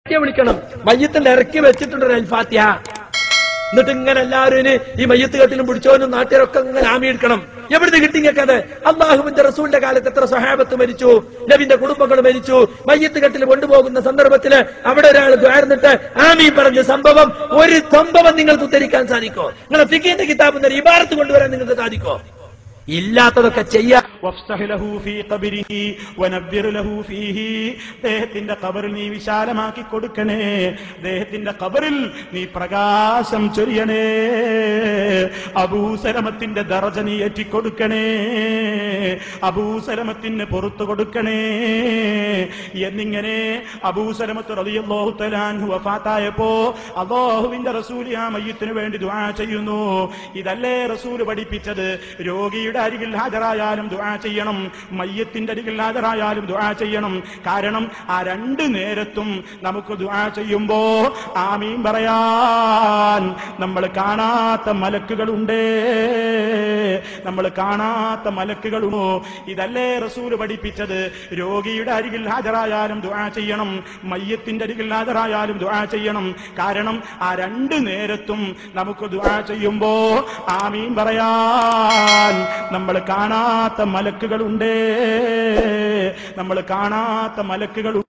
ഫാത്തിഹ വിളിക്കണം മയ്യത്തിന്റെ ഇറക്കി വെച്ചിട്ടുണ്ട് ഒരു ഫാത്തിഹ എന്നിട്ട് ഇങ്ങനെ എല്ലാവരും ഇനി ഈ മയ്യത്ത് കെട്ടിലും പിടിച്ചോനും നാട്ടുകാരൊക്കെ ഇങ്ങനെ ആമിയെടുക്കണം എവിടുന്ന് കിട്ടിങ്ങക്കത് അള്ളാഹുവിന്റെ റസൂലിന്റെ കാലത്ത് എത്ര സഹാബത്ത് മരിച്ചു നബിന്റെ കുടുംബങ്ങൾ മരിച്ചു മയ്യത്ത് കെട്ടിൽ കൊണ്ടുപോകുന്ന സന്ദർഭത്തില് അവിടെ ഒരാൾ ദ്വാർന്നിട്ട് ആമീൻ പറഞ്ഞ സംഭവം ഒരു സംഭവം നിങ്ങൾക്ക് ഉദ്ധരിക്കാൻ സാധിക്കോ നിങ്ങളെ ഫിഖിന്റെ കിതാബ് ഒരു ഇബാറത്ത് കൊണ്ടുവരാൻ നിങ്ങൾക്ക് സാധിക്കോ ഇല്ലാത്തതൊക്കെ ചെയ്യാ വഫ്സഹ് ലഹു ഫീ ഖബരിഹി വനവ്വിർ ലഹു ഫീഹി അദ്ദേഹത്തിന്റെ ഖബറിൽ നീ വിശാലമാക്കി കൊടുക്കണേ അദ്ദേഹത്തിന്റെ ഖബറിൽ നീ പ്രകാശം ചൊരിയണേ അബൂസലമത്തിന്റെ ദറജ നീ ഏറ്റിക്കൊടുക്കണേ അബൂസലമത്തിന് പുറത്തു കൊടുക്കണേ എന്നിങ്ങനെ അബൂസലമത്ത് റളിയല്ലാഹു തആലാഹു വഫാത്തായപ്പോ അല്ലാഹുവിന്റെ റസൂൽ ആ മയ്യത്തിന് വേണ്ടി ദുആ ചെയ്യുന്നു ഇതല്ലേ റസൂൽ പഠിപ്പിച്ചത് രോഗിയുടെ അരികിൽ ഹാജരായാലും ദുആ ചെയ്യണം മയ്യത്തിന്റെ അരികിൽ ഹാജരായാലും ദുആ ചെയ്യണം കാരണം ആ രണ്ട് നേരത്തും നമുക്ക് ദുആ ചെയ്യുമ്പോ ആമീൻ പറയാൻ നമ്മൾ കാണാത്ത മലക്കുകളുണ്ട് നമ്മൾ കാണാത്ത മലക്കുകളുമോ ഇതല്ലേ റസൂല് പഠിപ്പിച്ചത് രോഗിയുടെ അരികിൽ ഹാജരായാലും ദുആ ചെയ്യണം മയ്യത്തിന്റെ അരികിൽ ഹാജരായാലും ദുആ ചെയ്യണം കാരണം ആ രണ്ട് നേരത്തും നമുക്ക് ദുആ ചെയ്യുമ്പോ ആമീൻ പറയാൻ നമ്മൾ കാണാത്ത മലക്കുകളുണ്ട് നമ്മൾ കാണാത്ത മലക്കുകൾ